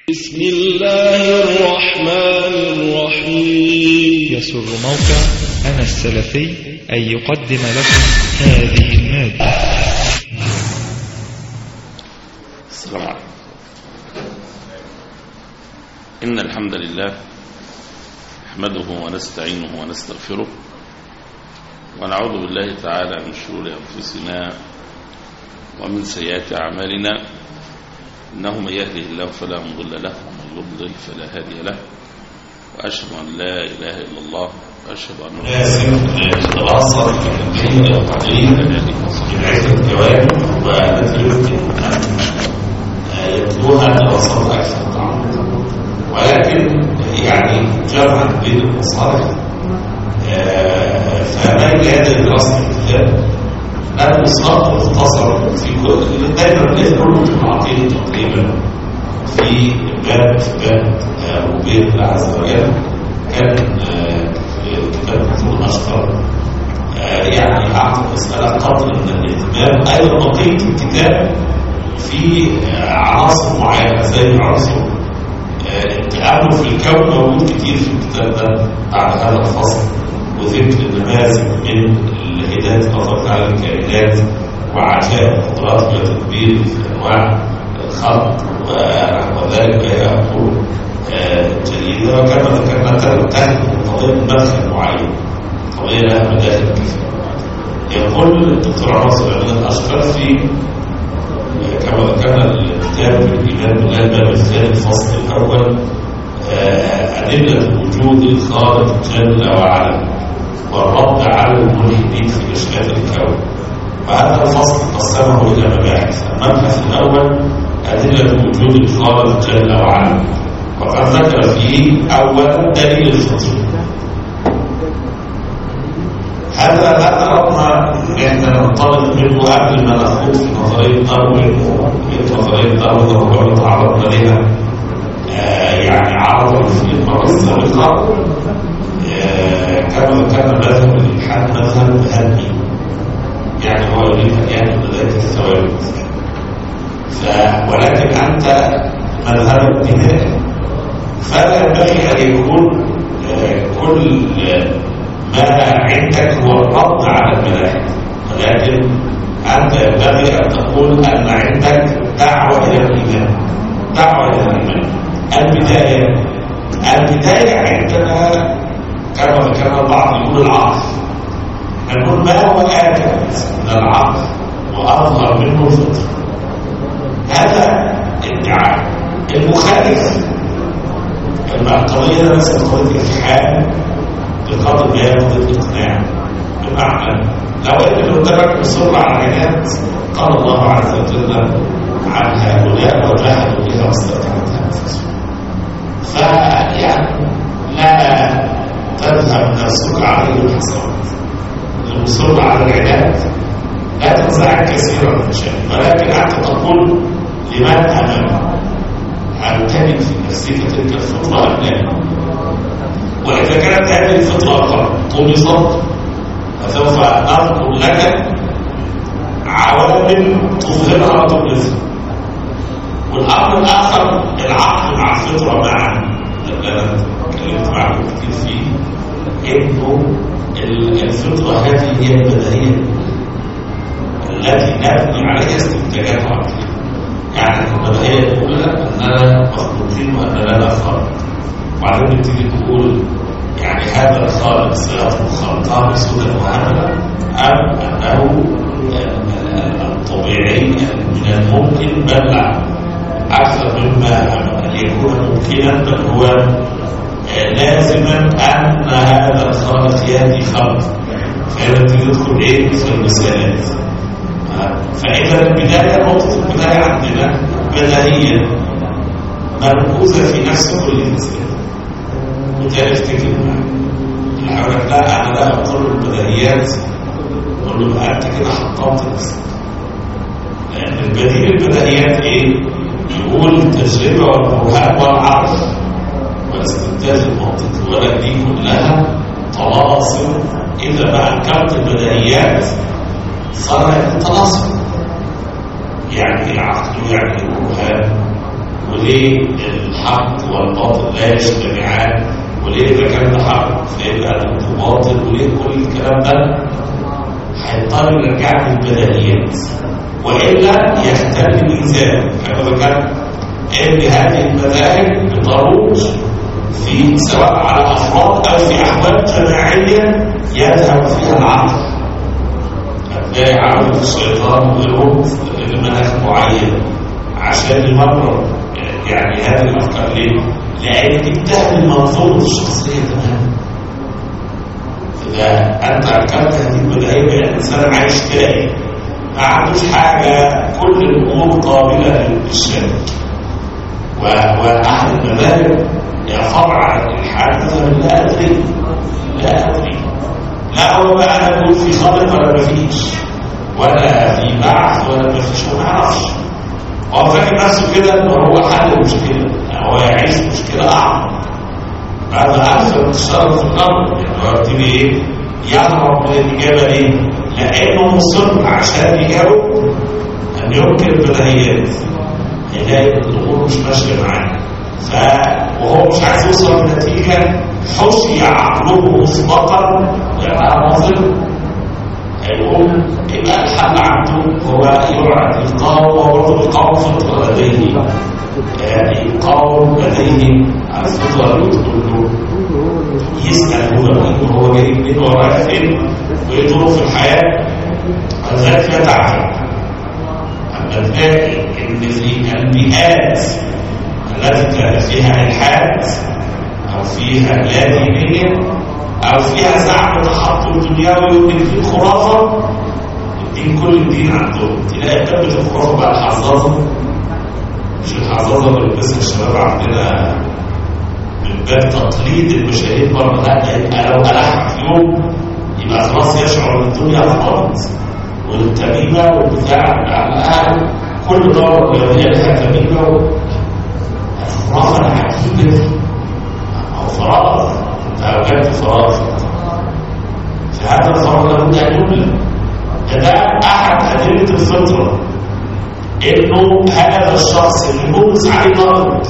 بسم الله الرحمن الرحيم يسر موقع أنا السلفي أن يقدم لكم هذه المادة السلام عليكم إن الحمد لله نحمده ونستعينه ونستغفره ونعوذ بالله تعالى من شرور أنفسنا ومن سيئات أعمالنا إنه من يهده الله فلا مضل له ومن يضلل فلا هادي له وأشهد أن لا إله إلا الله وأشهد أن لازم نتبصر في الدنيا القليل بعيد الجواب والتي يمكن أن يتلوها تبصر أكثر تعمق ولكن يعني جمعا بين المصالح فما هذا الدراسة الكتاب المصاب مختصر في كل دايما بنقول في العقيدة تقريبا في باب إثبات ربوبية الله عز وجل كان كتاب مكتوب أشطر يعني أعطى مسألة قدر من الاهتمام أيضا بقية الكتاب في عناصر معينة زي عنصر التأمل في الكون موجود كتير في الكتاب ده بعد هذا الفصل وذكر النماذج من الهداية الله على الكائنات وعجائب قدرات وتدبير في أنواع الخلق ونحو ذلك هي أمور جيدة وكما ذكرنا تنتهي قضية مدخل معين قضية لها مداخل كثيرة يقول الدكتور عاصم عبد الأشقر في كما ذكرنا الكتاب الإيمان بالله الباب الثاني الفصل الأول أدلة وجود الخالق جل وعلا والرد على الملحدين في إشكال الكون وهذا الفصل قسمه إلى مباحث المبحث الأول أدلة وجود الخالق جل وعلا وقد ذكر فيه أولا دليل الفطر هذا هذا رغم احنا ننطلق منه قبل ما نخوض في نظريه داروين نظريه داروين ربما تعرضنا لها يعني عرضا في المره السابقه كما ذكرنا مذهب الالحاد مذهب هدمي يعني هو يريد ان يعمل بذات الثوابت ولكن انت مذهب البناء فلا ينبغي ان يكون كل ما عندك هو الرد على الملاحد ولكن انت ينبغي ان تقول ان عندك دعوه الى الايمان دعوه الى الايمان البدايه البدايه عندنا كما ذكرنا البعض يقول العقل نقول ما هو آكل من العقل وأظهر منه الفطر هذا ادعاء المخالف القضية مثلا قضية الاتحاد بقدر ما ياخذ الإقناع بمعنى لو أن اللي قدامك مصر على عينات قال الله عز وجل عن هؤلاء وجاهدوا بها واستطاعت أنفسهم فيعني لا تذهب نفسك عليه الحصانات المصر على العناد لا تنزعج كثيرا من شيء ولكن انت تقول لمن امامك هل تجد في نفسك تلك الفطره ام لا واذا كانت هذه الفطره قد طمست فسوف نذكر لك عوامل تظهرها وتبرزها والامر الاخر العقل مع الفطره معا لأن اتكلمت معكم كتير فيه انه الفطره هذه هي البدهيه التي نبني عليها استنتاجات عقليه يعني البدهيه الاولى اننا مخلوقين وان لنا خالق وبعدين نبتدي نقول يعني هذا الخالق سيخلق خلقا بسودا وهملا ام انه الطبيعي من الممكن بل اكثر مما يكون ممكنا بل هو لازما ان هذا الخالق يهدي خلق فهنا تدخل ايه في المثالات فاذا البدايه نقطه البدايه عندنا بدهيه مركوزه في نفس كل انسان وده افتكر معايا لا انا لا اقول البدهيات اقول له انت كده حطمت نفسك لان البديل البدهيات ايه؟ يقول التجربه والبرهان والعرف والاستنتاج المنطقي ولا دي كلها طلاسم اذا ما انكرت البدهيات صار يكون طلاسم يعني العقل يعني البرهان وليه الحق والباطل لا يجتمعان وليه ده كان ده حق ليه بقى ده باطل وليه كل الكلام ده هيضطر يرجع للبدائيات والا يختل الميزان كما ذكرت ان هذه المذاهب بتروج في سواء على افراد او في احوال جماعيه يذهب فيها العقل هتلاقي عمل الشيطان وغيره لمناخ معين عشان يمرر يعني هذه الافكار ليه؟ لان انتهى المنظور الشخصيه تماما اذا انت انكرت هذه البدايه بان الانسان عايش تلاقي ما عندوش حاجه كل الامور قابله للشك واحد المذاهب يخاف على الالحاد مثلا لا ادري لا ادري لا هو بقى انا اقول في خالق ولا ما فيش ولا في بعث ولا ما فيش وما اعرفش هو فاكر نفسه كده ان هو حل المشكله يعني هو يعيش مشكله اعمق بعد اكثر انتشارا في الامر يعني هو يبتدي ايه يهرب من الاجابه ليه؟ لانه مصر عشان يجاوب ان ينكر البديهيات يلاقي الامور مش ماشيه معاه ف وهو مش عايز يوصل لنتيجه حشي عقله مسبقا يبقى ناظر هيقوم يبقى الحل عنده هو يقعد يقاوم هو برضه يقاوم فطره لديه يعني يقاوم لديه على الفطره اللي تقول له يسال هو مين وهو جاي منين وهو رايح فين وايه ظروف في الحياه ولذلك لا تعجب اما تلاقي ان في البيئات التي كان فيها الحاد او فيها لا دينيه او فيها زعم تحطم دنيوي وان في خرافه الدين كل الدين عندهم تلاقي كلمه الخرافه بقى الحظاظه مش الحظاظه اللي بيلبسها الشباب عندنا من باب تقليد المشاهير بره لا يبقى لو ألح في يوم يبقى خلاص يشعر ان الدنيا خلاص والتميمه والبتاع على الاقل كل دوره رياضيه لها تميمه الخرافه انا عارف كده او فراغ انت اوجدت فراغ فهذا الفراغ لابد ان يملى ده احد ادله الفطره انه هذا الشخص اللي بولس عليه ضغط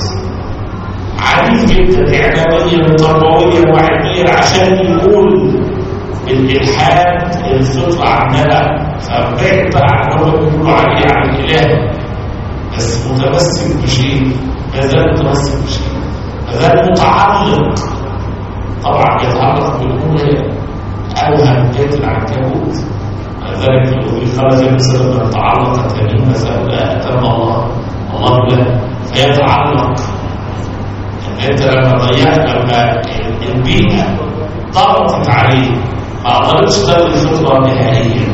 عنيف جدا اعلاميا وتربويا وعلميا عشان يقول الالحاد الفطره عماله فبعد بقى عن هو بيقولوا عليه عن الاله بس متمسك بشيء ما زال متمسك بشيء ما زال متعلق طبعا يتعلق بالامور اوهم بيت العنكبوت ذلك في خرج بسبب ان تعلق تميم مثلا لا اتم الله الله له فيتعلق ان انت لما ضيعت لما البيئه ضغطت عليه ما قدرتش تلغي الفطره نهائيا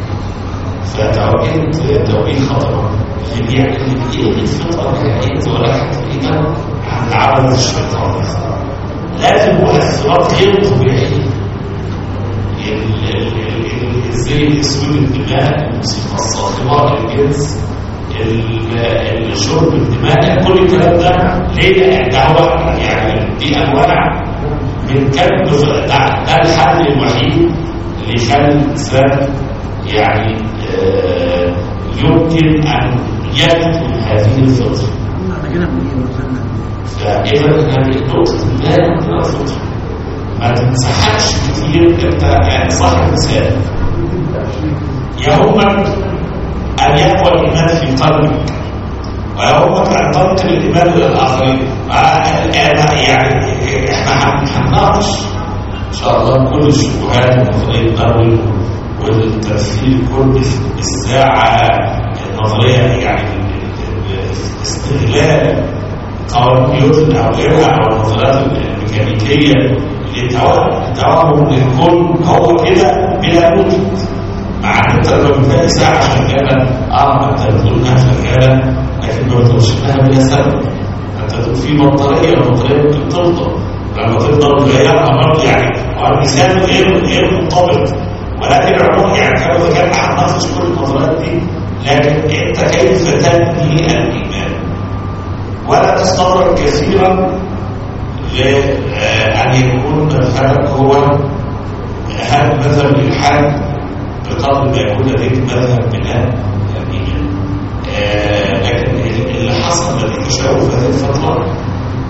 فتوجهت توجيه خطر اللي بيعمل ايه الفطره نهائيا ولا حقيقه عن عبد الشيطان لازم مؤثرات غير طبيعيه زي الاسود الدماء الموسيقى الصاخبه الجنس الشرب الدماء كل الكلام ده ليه ده هو يعني دي انواع من كم ده, ده الحل الوحيد اللي يخلي الانسان يعني آه يمكن ان يكتب هذه الفطره فاذا هذه نقطه البدايه الفطره ما تنصحكش كتير انت يعني صاحب مثال يهمك ان يقوى الايمان في قلبك ويهمك ان تنقل الايمان الى الاخرين يعني احنا هنناقش ان شاء الله كل الشبهات ونظريه النووي والتفسير كل الساعه النظريه يعني استغلال قوانين نيوتن او غيرها او النظريات الميكانيكيه التوهم ان الكون هو كده بلا وجود مع ان انت لو بتلاقي ساعه شغاله اه انت بتقول انها شغاله لكن ما بتقولش انها بلا سبب انت تقول في بطاريه البطاريه ممكن تفضل لما تفضل تغيرها برضه يعني هو المثال غير غير مرتبط ولكن عموما يعني كما ذكرت هنناقش كل النظريات دي لكن انت كيف تبني الايمان ولا تستغرق كثيرا لأن يكون مذهبك هو هل مذهب الإلحاد بقدر ما يكون لديك مذهب بناء الإيمان لكن اللي حصل نتيجة تشاؤم في هذه الفترة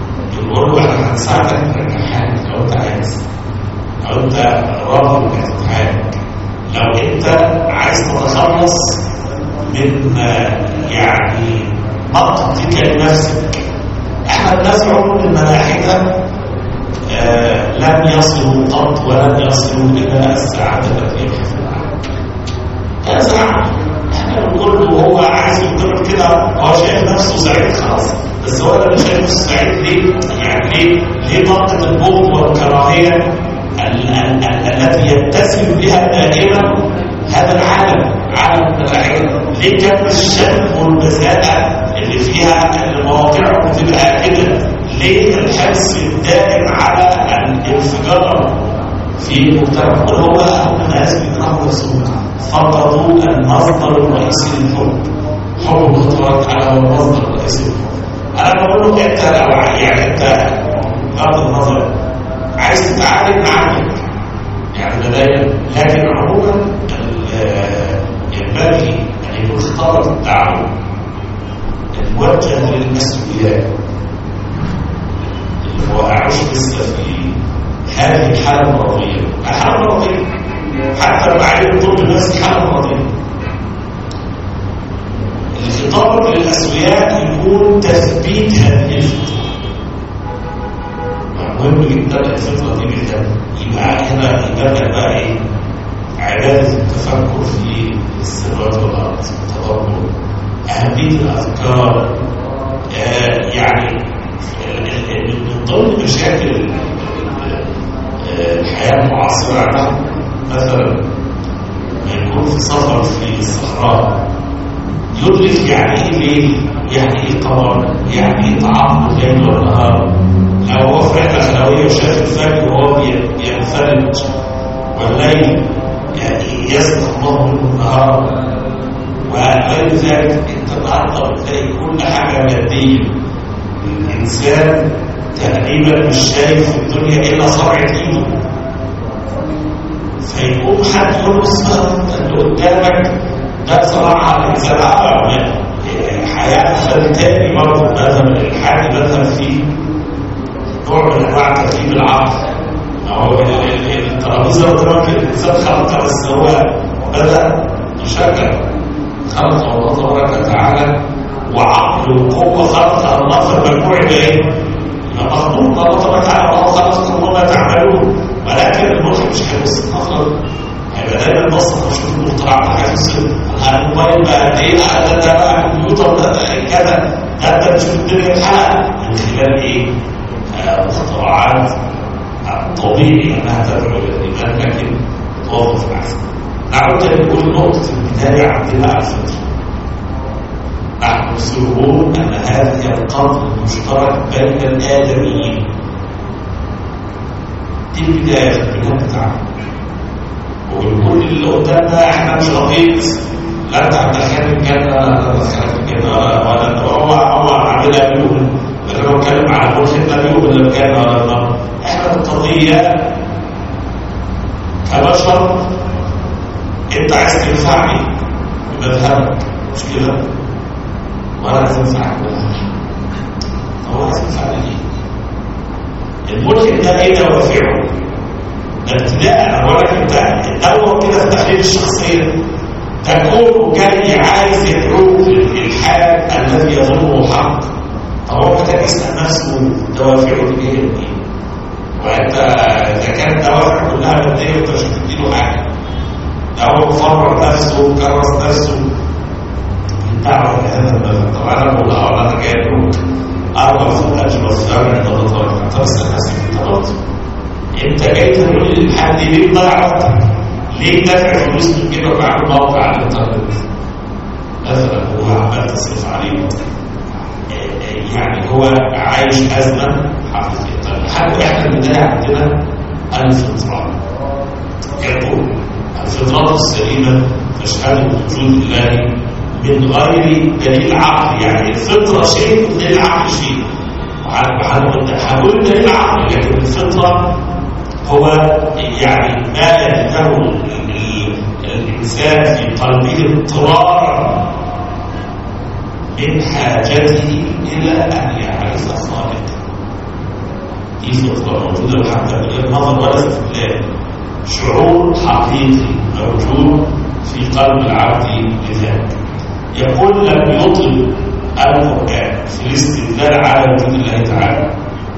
هنساعدك ترجع حالك لو انت عايز لو انت راغب انك تتعالج لو انت عايز تتخلص من آه، يعني منطقتك لنفسك احنا بنزعم ان الملاحده آه، لن يصلوا قط ولن يصلوا الى السعاده التي يبحثون عنها يزعم احنا بنقول له هو عايز يقول كده هو شايف نفسه سعيد خلاص بس هو اللي شايف نفسه سعيد ليه؟ يعني ليه؟ ليه طاقه البغض والكراهيه ال- ال- ال- التي يتسم بها دائما هذا العالم عالم الملاحده ليه كم الشم والبذاءه اللي فيها المواقع بتبقى كده ليه الحرص الدائم على الانفجار في المجتمع وهو أهم الناس بيكرهوا نفسهم فقدوا المصدر الرئيسي للحب حب الله تبارك وتعالى هو المصدر الرئيسي للحب انا بقول له انت لو ع- يعني انت بغض النظر عايز تتعالج معالج يعني ده دايما لكن عموما ال- ينبغي ان يكون خطاب الدعوه الموجه للمسؤوليات اللي هو اعيش لسه في هذه الحاله المرضيه الحاله المرضيه حتى بعدين طب الناس حاله مرضيه الخطاب للاسوياء يكون تثبيت هذه الفطره مهم جدا الفطره دي بالذات يبقى هنا يبدا بقى ايه عباده التفكر في السماوات والارض التدبر اهميه الاذكار آه يعني ال- ال- من ضمن مشاكل آه، الحياه المعاصره عندنا مثلا لما يكون في سفر في الصحراء يدرك يعني ايه ليل يعني ايه قمر يعني ايه تعاقب الليل والنهار لو هو في رحله خلويه وشاف الفجر وهو بي- بينفرد والليل يعني يسبح الله منه النهار وغير ذلك انت النهارده بتلاقي كل حاجه ماديه الانسان تقريبا مش شايف الدنيا الا صبع ايده فيقوم حد يقول له اسمع انت اللي قدامك ده صراحه الانسان عبر حياه فلتاني برضه مذهب الالحاد مذهب فيه نوع من انواع ترتيب العقل هو ال- ال- الترابيزه قدامك الانسان خلقها بس هو بدا يشكل خلق الله تبارك وتعالى وعقل وقوه خلق الله في المجموع ده ايه؟ يبقى مخلوق الله تبارك وتعالى الله خلقكم وما تعملون ولكن المخ مش هيبص النظر هيبقى دايما بص اشوف المخترعات هيبص على الموبايل بقى قد ايه ده ده بقى الكمبيوتر ده ده كذا ده ده تشوف الدنيا اتحقق من خلال ايه؟ آه، مخترعات طبيعي انها تدعو الى الايمان لكن توظف العكس. نعود نقول نقطه البدايه عندنا الفطره. نحن نصرون ان هذا القدر المشترك بين الادميين. دي البدايه في البناء بتاعنا. وبنقول اللي قدامنا احنا مش رقيق لا انت هتدخلني الجنه لا انت هتدخلني الجنه ولا ولا هو هو عاملها بيهم لكن هو اتكلم على الملحد لا بيهم ولا الجنه ولا النار احنا القضيه كبشر انت عايز تنفعني بمذهبك مش كده؟ وانا عايز انفعك بمذهبك هو عايز ينفعني ليه؟ الملحد ده ايه دوافعه؟ ده ابتداء انا بقول لك انت دور كده في تحليل الشخصيه تكون جاي عايز يدعوك للالحاد الذي يظنه حق طب هو محتاج يسال نفسه دوافعه دي ايه دي وانت اذا كانت دوافع كلها ماديه انت مش هتديله حاجه ده هو مفرغ نفسه وكرس نفسه الدعوه لهذا المذهب طب انا بقول اه انا جاي ادعوك اربع في الاجر والثواب عند الله تبارك وتعالى طب اسال نفسك انت برضه انت جاي تقول لي الحد ليه تضيع وقتك؟ ليه دافع فلوس من جيبك وعامل موقع على الانترنت؟ مثلا هو عمال تصرف عليه يعني هو عايش ازمه حقيقيه طيب لحد احنا البدايه عندنا الفطره يقول الفطرات السليمه تشهد بوجود الله من غير دليل عقلي يعني الفطره شيء والدليل العقل شيء هنقول دليل عقلي لكن الفطره هو يعني ما يجده الإنسان في قلبه اضطرارا من حاجته إلى أن يعرف الخالق دي فطرة موجودة حتى من النظر ولا استدلال شعور حقيقي موجود في قلب العبد لذلك يقول لم يطلب القرآن في الاستدلال على وجود الله تعالى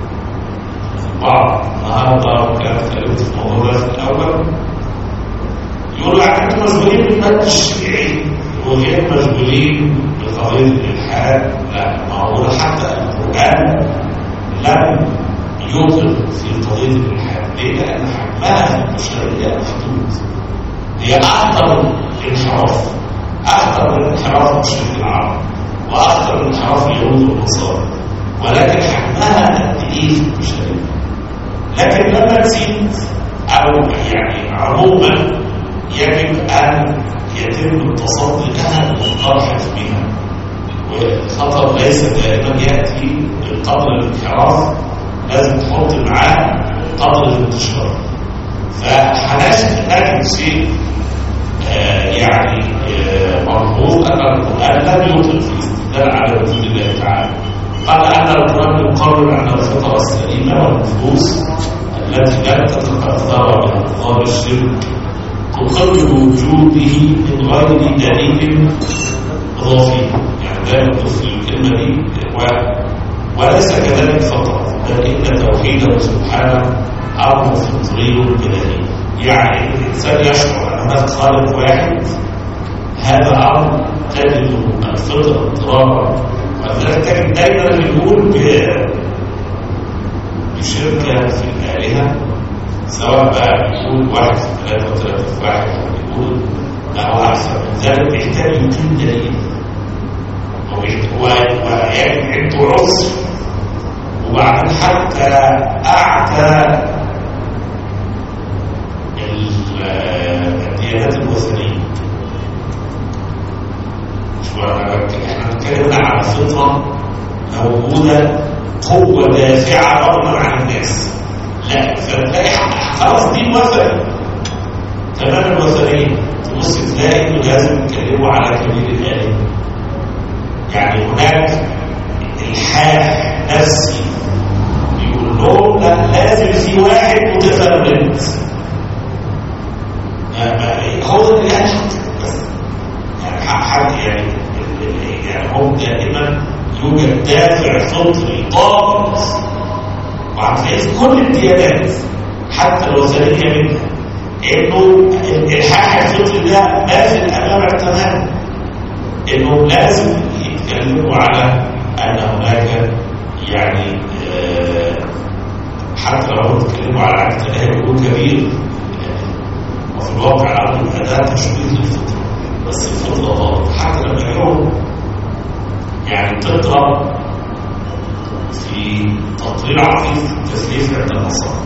بعض النهارده وكانت اتكلمت في الموضوع ده في الاول يقول لك انتم مشغولين بالمد الشرعي وغير مشغولين بقضيه الالحاد لا ما هو حتى القران لم يطلق في قضيه الالحاد ليه؟ لان حجمها المشتركه محدود هي اخطر انحراف اخطر من انحراف مشرك العرب واخطر من انحراف اليهود والنصارى ولكن حجمها قد ايه في المشترك لكن لما تزيد او يعني عموما يجب ان يتم التصدي لها والطرح بها والخطر ليس دائما ياتي بقدر الانحراف لازم تحط معاه قدر الانتشار فحنجد نجد شيء آه يعني آه ملحوظ ان القران لم يطلق في الاستدلال على وجود الله تعالى قال ان القران يقرر ان الفطره السليمه والنفوس التي لا تتأثر بأنظار الشرك تقر بوجوده من غير دليل إضافي يعني لا يقص الكلمة دي وليس كذلك فقط بل إن توحيده سبحانه أمر فطري بدليل يعني الإنسان يشعر أن هناك خالق واحد هذا أمر تجده الفطرة اضطرارا ولذلك تجد دايما بيقول بشركة في الآلهة سواء بقى بيقول واحد في ثلاثة وثلاثة في واحد أو بيقول لا هو أكثر من ذلك بيحتاج يقيم دليل ويعني عنده عذر وبعدين حتى أعتى الديانات الوثنية شو أنا احنا بنتكلم على فطرة موجودة قوة دافعة رغما عن الناس لا فتلاقي خلاص دي وثني تمام الوثنية تبص تلاقي انه لازم يتكلموا على كبير الآلهة يعني هناك الحاح نفسي يقول لهم لا لازم في واحد متفرد هو اللي يحق يعني حد يعني يعني هم دائما يوجد دافع فطري ضابط وهتلاقيه في كل الديانات حتى الوثنيه منها انه الحاح الفطري ده ماثل امامك تماما انه لازم يتكلموا على ان هناك يعني آه حتى لو بيتكلموا على عدد الاله يقول كبير وفي الواقع الامر الاداه تشويه للفطره بس الفطره غلط حتى لما يقولوا يعني تقرا في تقرير عقيد التسليف عند النصارى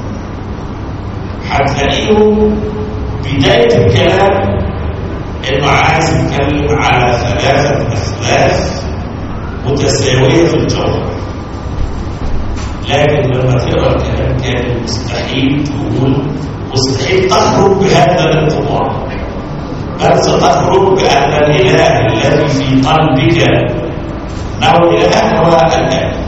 هتلاقيهم بدايه الكلام انه عايز يتكلم على ثلاثه اخلاف متساويه في الجوهر لكن لما تقرا الكلام كان مستحيل تقول مستحيل تخرج بهذا الانطباع بل ستخرج بان الاله الذي في قلبك نوع اله هو الاله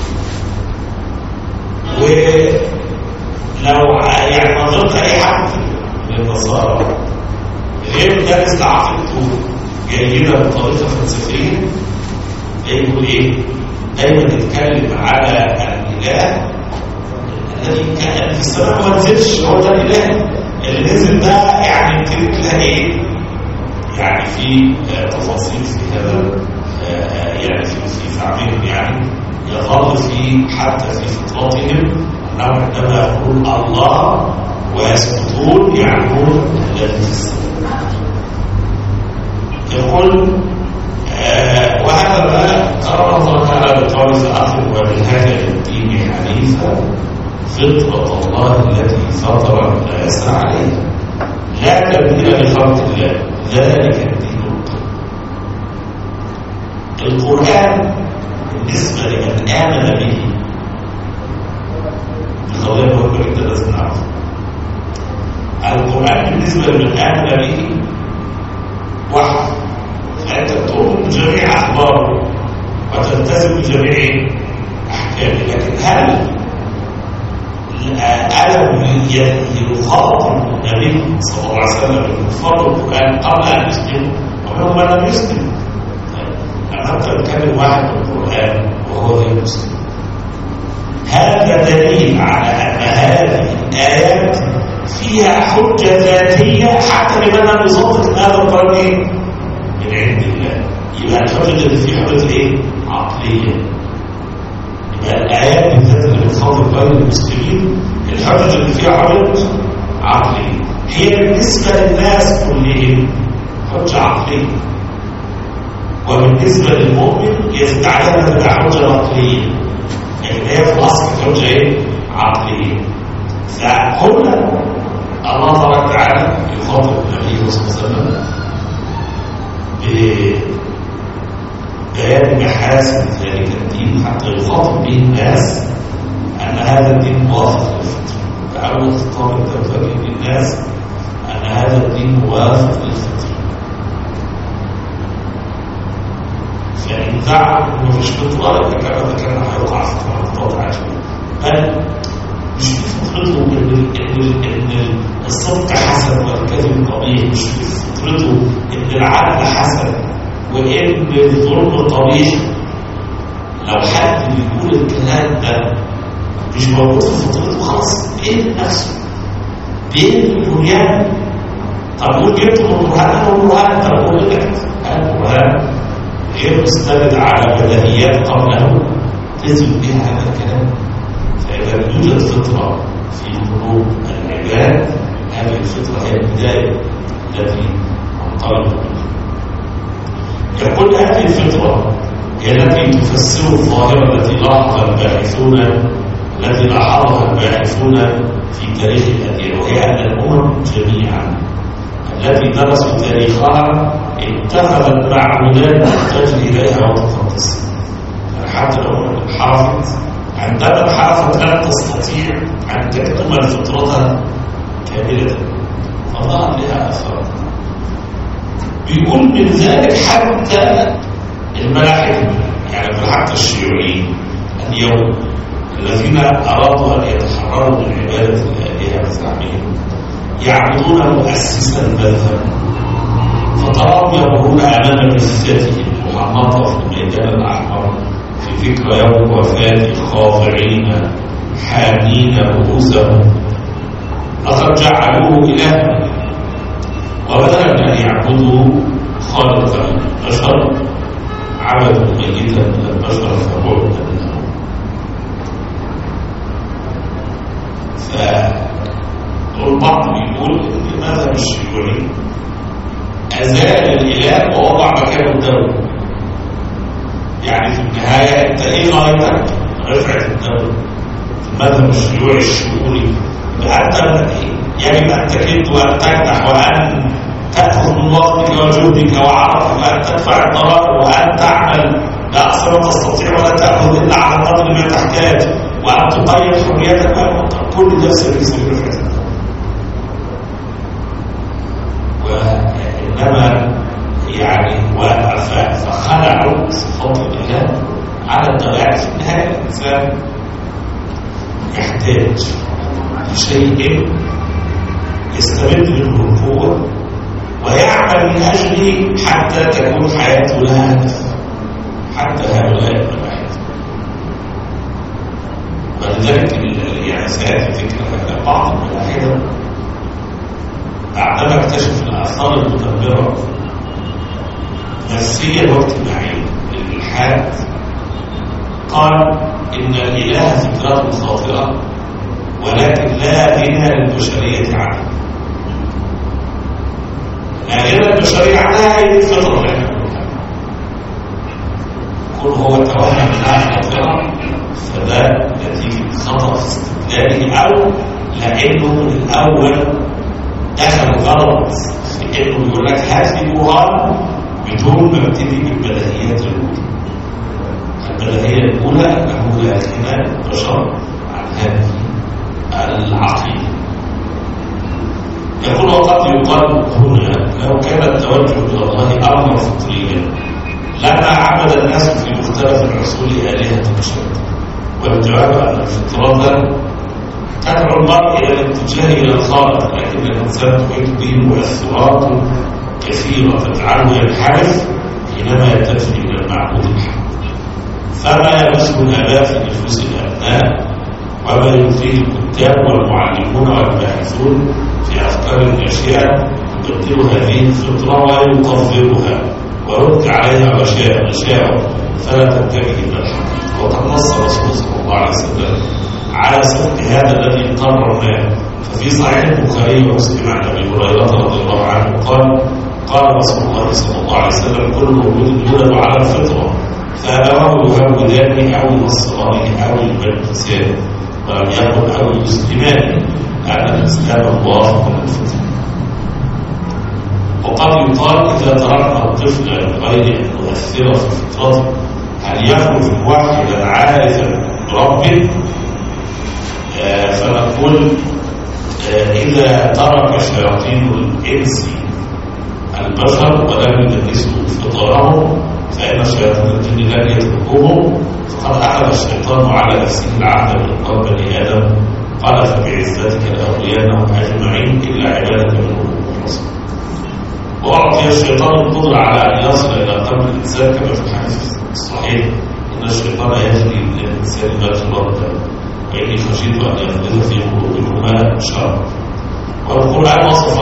ولو يعني نظرت اي حد من النصارى غير دارس لعقيدته جيده بطريقه فلسفيه يقول ايه؟ دايما يتكلم على الاله الذي كان في السماء ما نزلش هو ده الاله اللي نزل ده يعني تلاقي ايه؟ يعني في تفاصيل في هذا يعني في في تعبيرهم يعني يظل في حتى في فطرتهم انهم عندما يقول الله ويسكتون يعنون الذي في السماء يقول آه وهذا ما قرر الله تعالى بقول فأقم وبهذا الدين حنيفا فطرة الله التي فطر الناس عليها لا تبديل لخلق الله ذلك الدين القرآن بالنسبة لمن آمن به قضية مهمة جدا لازم نعرفها القرآن بالنسبة لمن آمن به وحي فأنت تؤمن بجميع أخباره وتلتزم بجميع أحكامه لكن هل ألم يخاطب النبي صلى الله عليه وسلم بالكفار القرآن قبل أن يسلموا ومنهم من لم يسلم أنا أتكلم واحد بالقرآن وهو غير مسلم هذا دليل على أن هذه الآيات فيها حجة ذاتية حتى لمن لم يصدق أن هذا القرآن إيه؟ من عند الله يبقى الحجة اللي فيها حجة إيه؟ عقلية يبقى الآيات بالذات اللي بتخاطب غير المسلمين الحجة اللي فيها حجة عقلية هي بالنسبة للناس كلهم حجة عقلية وبالنسبة للمؤمن يستعجل تبقى حجة عقلية لكن هي في الأصل حجة إيه؟ عقلية فهنا الله تبارك وتعالى يخاطب النبي صلى الله عليه وسلم ببيان محاسن ذلك الدين حتى يخاطب به الناس أن هذا الدين موافق للفطرة تعود خطاب التوفيق للناس أن هذا الدين موافق للفطرة فإن زعم إنه مفيش فطرة يبقى كما ذكرنا هيقع في خطوات عجيبة بل مش في فطرته ان ان الصدق حسن والكذب قبيح مش في فطرته ان العدل حسن وان الظلم قبيح لو حد بيقول الكلام ده مش موجود في فطرته خلاص بين نفسه بين البنيان طب قول جبت من القران انا القران طب قول لك القران غير مستند على بديهيات قبله تثبت بها هذا الكلام فإذا يوجد فطرة في قلوب العباد هذه الفطرة هي البداية التي انطلق منها يقول هذه الفطرة هي التي تفسر الظاهرة التي لاحظ الباحثون التي لاحظها الباحثون في تاريخ الأديان وهي أن الأمم جميعا التي درسوا تاريخها اتخذت معبودات تجري إليها وتقدس حتى لو الحافظ عندما حافظت لن تستطيع أن تكتمل فطرتها كاملة فظهر لها أثر بيقول من ذلك حتى الملاحدة يعني حتى الشيوعيين اليوم الذين أرادوا أن يتحرروا من عبادة الآلهة بزعمهم يعبدون مؤسسا مذهبا فتراهم يمرون أمام جثته المحنطة في الميدان الأحمر في ذكرى يوم وفاة خاضعين حامين رؤوسهم لقد جعلوه إلها وبدلا من أن يعبدوا خالق البشر عبدوا ميتا من البشر فبعدا منهم فالبعض بيقول ان مذهب الشيوعي ازال الاله ووضع مكانه الدوله يعني في النهايه انت ايه غايتك؟ رفعه الدوله المذهب الشيوعي الشيوعي بأنت يجب أن تكد وأن تكدح وأن تأخذ من وقتك وجهدك وعرفك وأن تدفع الضرائب وأن تعمل بأقصى ما تستطيع ولا تأخذ إلا على قدر ما تحتاج وأن تقيد حريتك كل ده سبيل سبيل الفتن وإنما يعني فخلعوا صفات الإله على الطبيعة في النهاية الإنسان يحتاج لشيء يستمد منه القوة ويعمل من أجله حتى تكون حياته لها هدف حتى هؤلاء المباحث ولذلك يعني سيأتي فكرة بعض الملاحدة بعدما اكتشف الآثار المدمرة نفسيا واجتماعيا للإلحاد قال إن الإله فكرة خاطئة ولكن لا غنى للبشرية عنه لا غنى للبشرية عنها هي الفطرة اللي احنا كل هو توهم انها خاطئة فده نتيجة خطأ في استدلاله أو لأنه من الأول دخل غلط في إنه بيقول لك هات لي برهان بدون ما ابتدي بالبديهيات الأولى البديهية الأولى أنه لا غنى للبشر عن هذه العقيدة يقول وقد يقال هنا لو كان التوجه إلى الله أمر فطريا لما عبد الناس في مختلف العصور آلهة شتى والجواب أن الفطرة تدعو المرء الى الاتجاه الى الخالق لكن الانسان تحيط به مؤثرات كثيره تجعله ينحرف حينما يتجه الى المعبود الحق فما يمسه الاباء في نفوس الابناء وما يلقيه الكتاب والمعلمون والباحثون في افكار الاشياء يبدل هذه الفطره ويقذرها ويرد عليها مشاعر فلا تتجه الى الحق وقد نص الرسول صلى الله عليه وسلم على صدق هذا الذي قررناه ففي صحيح البخاري ومسلم عن ابي هريره رضي الله عنه قال قال رسول الله صلى الله عليه وسلم كل مولود يولد على الفطره فابواه يهودانه او ينصرانه او يمجسانه ولم يكن او يسلمان لان الاسلام موافق للفطره وقد يقال اذا تركنا الطفل غير ان نؤثر في فطرته هل يخرج موحدا عارفا بربه آه فنقول آه إذا ترك شياطين الإنس البشر ولم يدرسوا فطرهم فإن شياطين الجن لن يتركوهم فقد أخذ الشيطان على نفسه العهد من قبل بني آدم قال فبعزتك لأغوينهم أجمعين إلا عبادك منهم المخلصين وأعطي الشيطان القدرة على أن يصل إلى قلب الإنسان كما في الحديث الصحيح إن الشيطان يجري من الإنسان ما ترد وإني خشيت أن يحدث في قلوبكما شر والقرآن وصف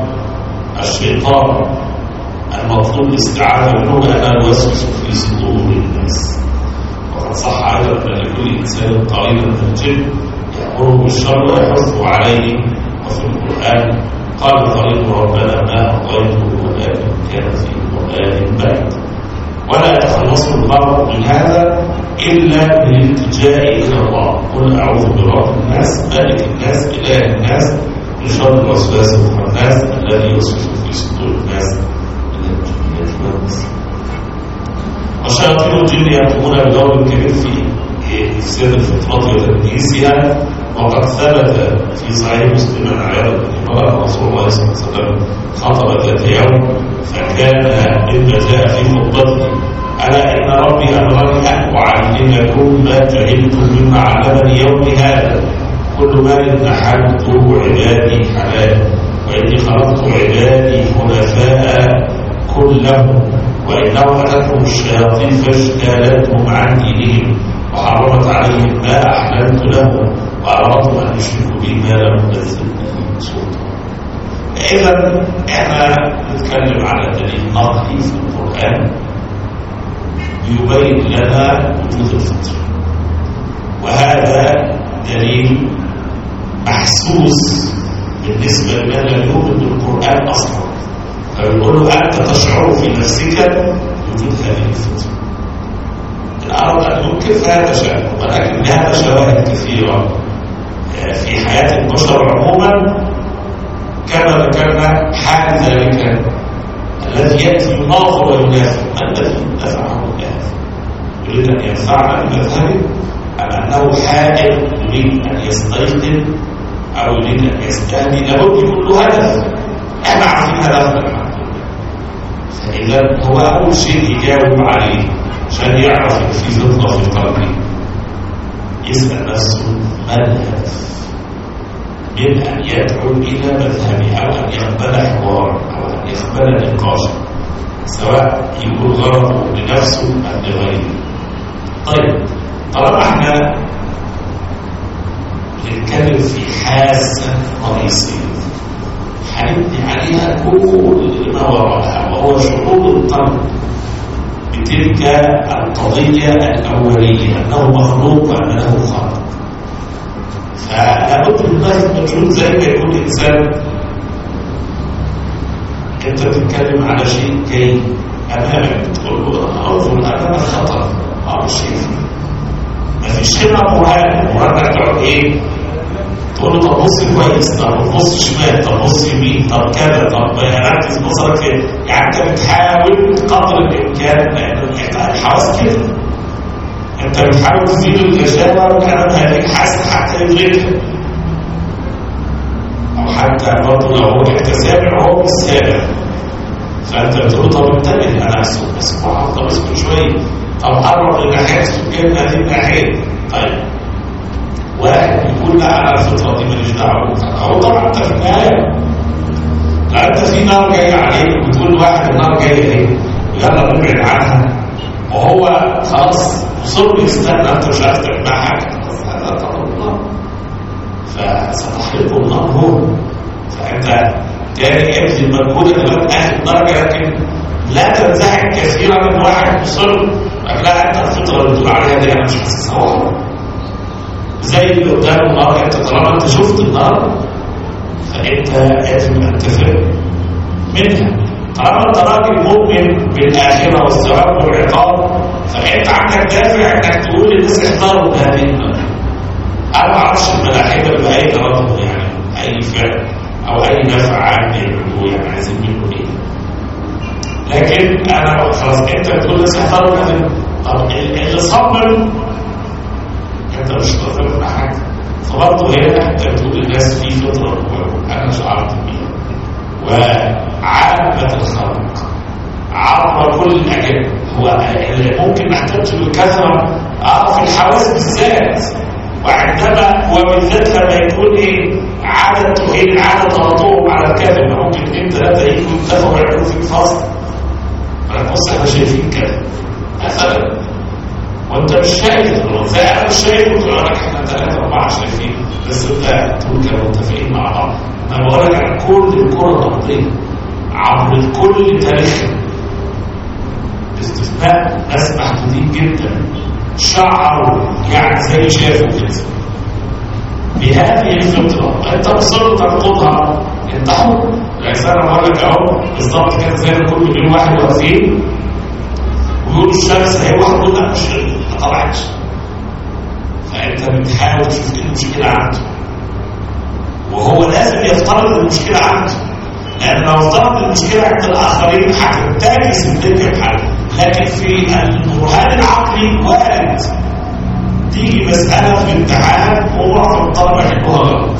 الشيطان المطلوب الاستعاذة منه بأنه يوسوس في صدور الناس وقد صح أيضا أن لكل إنسان قريبا من الجن يأمره بالشر ويحثه عليه وفي القرآن قال قريب ربنا ما أطغيته ولكن كان في ضلال بعيد ولا يتخلص المرء من هذا إلا بالالتجاء إلى الله قل أعوذ برب الناس مالك الناس إله الناس من شر الوسواس الخناس الذي يوسوس في صدور الناس من الجنة والناس وشياطين الجن يقومون بدور كبير في إفساد الفطرة وتدنيسها وقد ثبت في صحيح مسلم عن عياض بن مرة رسول الله صلى الله عليه وسلم خطب ذات يوم فكان مما جاء في خطبته ألا إن ربي أمرني أن أعلمكم ما جهلتم مما علمني يوم هذا كل مال نحلته عبادي حلال وإني خلقت عبادي حنفاء كلهم وإنه أتتهم الشياطين فاجتالتهم عن دينهم وحرمت عليهم ما أحللت لهم وأردت أن يشركوا بي ما لم ينزل به سلطان إذا إحنا نتكلم على دليل نقلي في القرآن يبين لنا وجود الفطر وهذا دليل محسوس بالنسبة لمن لم يؤمن بالقرآن أصلا فيقول له أنت تشعر في نفسك وجود هذه الفطرة إن أراد أن ينكر فهذا شأن ولكن لها شواهد كثيرة في حياة البشر عموما كما ذكرنا حال ذلك الذي يأتي يناظر وينافع ما الذي دفعه الناس يريد أن ينفعنا بمذهبه أم أنه حائر يريد أن يستيقظ أو يريد أن يستهدي لابد يكون له هدف احنا عارفين هدفنا فإذا هو أول شيء يجاوب عليه عشان يعرف إن في فطرة في قلبه يسأل نفسه ما الهدف من أن يدعو إلى مذهبه أو أن يقبل حوارا أو أن يقبل نقاشا سواء يكون غرضه لنفسه أم لغيره طيب طالما احنا بنتكلم في حاسة رئيسية هنبني عليها كل ما وراءها وهو شعور القلب بتلك القضية الأولية أنه مخلوق وأنه خالق فلابد من الله مجهود زي ما يكون إنسان أنت بتتكلم على شيء جاي أمامك تقول له أنظر أمام الخطر أو شيء ما فيش هنا مراد مراد تقعد إيه تقول له طب بص كويس طب بص شمال طب بص يمين طب كذا طب ركز بصرك فين يعني انت بتحاول قدر الامكان لان الحواس كده انت بتحاول تزيد الغشاوه وكلام هذه الحاسه حتى يدركها او حتى برضه لو هو انت سامع هو مش سامع فانت بتقول طب انتبه انا اسكت بس طب اسكت شويه طب قرب لناحيه السكان هذه الناحيه طيب واحد يكون تقول لا انا الفطره دي ماليش دعوه هو طبعا انت في النهايه لو انت في نار جايه عليك وتقول لواحد النار جايه ايه يلا نبعد عنها وهو خلاص مصر يستنى انت مش عارف تعمل معاه حاجه خلاص هذا طبعا الله فستحرقه النار هو فانت تاني ابذل مجهودك لغايه اخر درجه لكن لا تنزعج كثيرا من واحد مصر لا انت الفطره اللي بتقول عليها دي انا مش حاسسها والله زي اللي قدام النار انت طالما انت شفت النار فانت لازم ان تفر منها طالما انت راجل مؤمن بالاخره والثواب والعقاب فانت عندك دافع انك تقول للناس احذروا هذه النار انا ما اعرفش الملاحده باي غرض يعني اي فعل او اي نفع عام يعملوه يعني عايزين منه ايه لكن انا خلاص انت بتقول للناس احذروا هذه طب اللي صمم انت مش هتقدر مع حاجه فبرضه هنا انت بتقول للناس في فطره انا شعرت بيها وعامه الخلق عبر كل الاجيال هو اللي ممكن نحتاج بالكثره اه في الحواس بالذات وعندما وبالذات لما يكون ايه عدد توحيد عدد تواطؤهم على الكذب ممكن اثنين ثلاثه يجوا يتفقوا يعملوا فيك فصل فنبص احنا شايفين كذا مثلا وانت مش شايف زي انا مش شايف قلت لك احنا ثلاثه اربعه شايفين بس انت تقول كانوا متفقين مع بعض انا بقول لك عن كل الكره الارضيه عبر كل تاريخها باستثناء ناس محدودين جدا شعروا يعني زي شافوا كده بهذه الفطره انت مصر ترفضها انت حر يعني انا بقول لك اهو بالظبط كده زي ما كل مليون واحد واقفين ويقولوا الشمس هي واحد يقول لا مش ما طلعتش فانت بتحاول تشوف ايه المشكله عنده وهو لازم يفترض المشكله عنده لان لو افترض المشكله عند الاخرين هتنتكس الدنيا بحالها لكن في البرهان العقلي وارد تيجي مساله في امتحان ومعظم الطلبه يحبوها غلط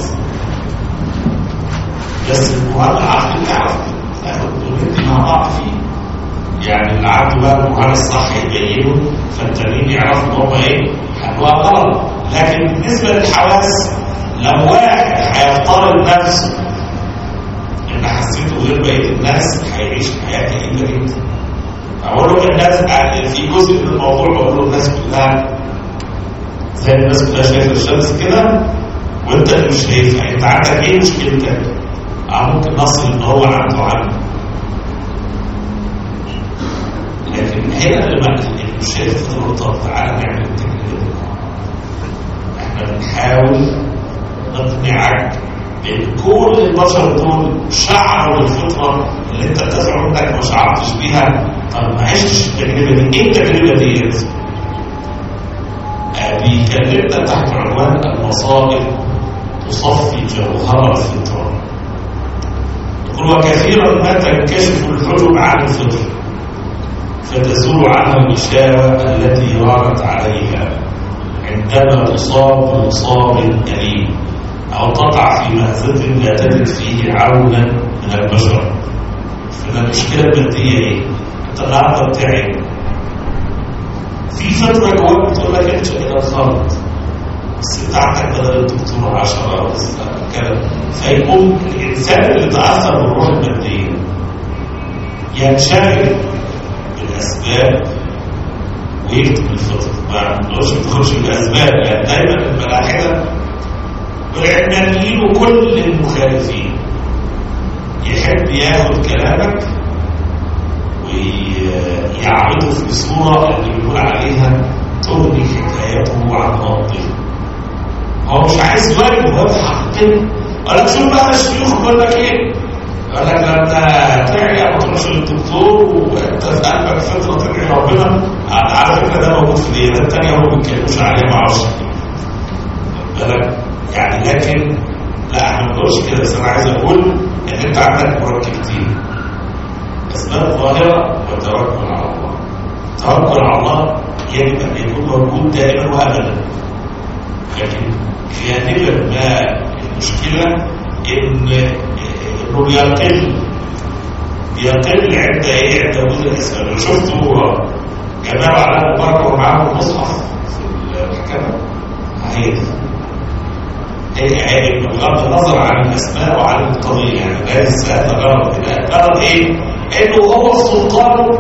بس البرهان العقلي تعرف تاخد دول مع بعض فيه يعني اللي عنده بقى البرهان الصح يبينه فالتانيين يعرفوا ان هم ايه حلوها غلط لكن بالنسبه للحواس لو واحد هيفترض نفسه ان حسيته غير بقيه الناس هيعيش حياه كئيبه جدا اقول له الناس في جزء من الموضوع بقول له الناس كلها زي الناس كلها شايفه الشمس كده وانت اللي مش شايفها انت عندك ايه مشكلتك؟ اه ممكن نصل ان هو عنده عنه لكن هنا لما مش شايف النقطة تعالى نعمل التجربة احنا بنحاول نقنعك ان كل البشر دول شعروا بالفطرة اللي انت بتزعم انك ما شعرتش بيها طب ما عشتش التجربة دي ايه التجربة دي؟ بيكلمنا تحت عنوان المصائب تصفي جوهر الفطرة يقول وكثيرا ما تنكشف الحجب عن الفطره فتزول عنها الإشارة التي رانت عليها عندما تصاب بمصاب أليم أو تقع في مأزق لا تجد فيه عونا من البشر فإن المشكلة المادية إيه؟ أنت النهارده بتاعي في فترة جواك بتقول لك أنت كده خالد بس أنت عندك بدل الدكتور 10 بس كده فيقوم الإنسان اللي تأثر بالروح المادية ينشغل بالاسباب ويكتب الفطر ما نقولش ما تاخدش بالاسباب لان دايما الملاحده والعلمانيين وكل المخالفين يحب ياخد كلامك ويعرضه في صوره اللي بيقول عليها تغني حكايته عن ربه هو مش عايز يواجه هو يضحك كده ولا تشوف بقى الشيوخ بيقول لك ايه يقول لك لما تعيا ما تروحش للدكتور وانت في قلبك فطره تدعي ربنا على فكره ده موجود في الديانات الثانيه هم ما بيتكلموش عليه ما اعرفش بالك يعني لكن لا احنا ما بنقولش كده بس انا عايز اقول ان انت عندك مركبتين اسباب ظاهره وتوكل على الله التوكل على الله يجب ان يكون موجود دائما وابدا لكن غالبا ما المشكله ان انه بيقل بيقل عند ايه عند وجود الاسباب لو شفتوا جماعه على مبارك ومعاهم المصحف في المحكمه هي عيب بغض النظر عن الاسماء وعن القضيه يعني ليس هذا غرض الغرض ايه؟ انه هو في سلطانه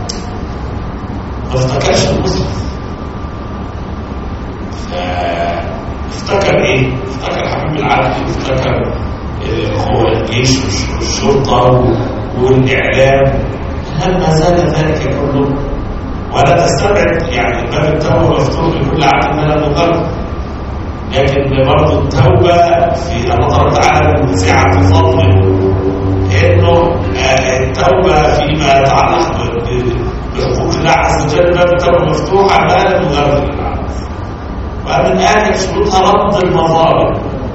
ما افتكرش المصحف افتكر ايه؟ افتكر حبيب العدل افتكر هو الجيش والشرطه والاعلام هل ما زال ذلك كله ولا تستبعد يعني باب التوبه مفتوح لكل عبد من المقرب لكن برضه التوبه في الله تعالى من سعه فضله انه التوبه فيما يتعلق بحقوق الله عز وجل باب التوبه مفتوحه ما لم يغرر العبد ومن اخر شروطها رد المظالم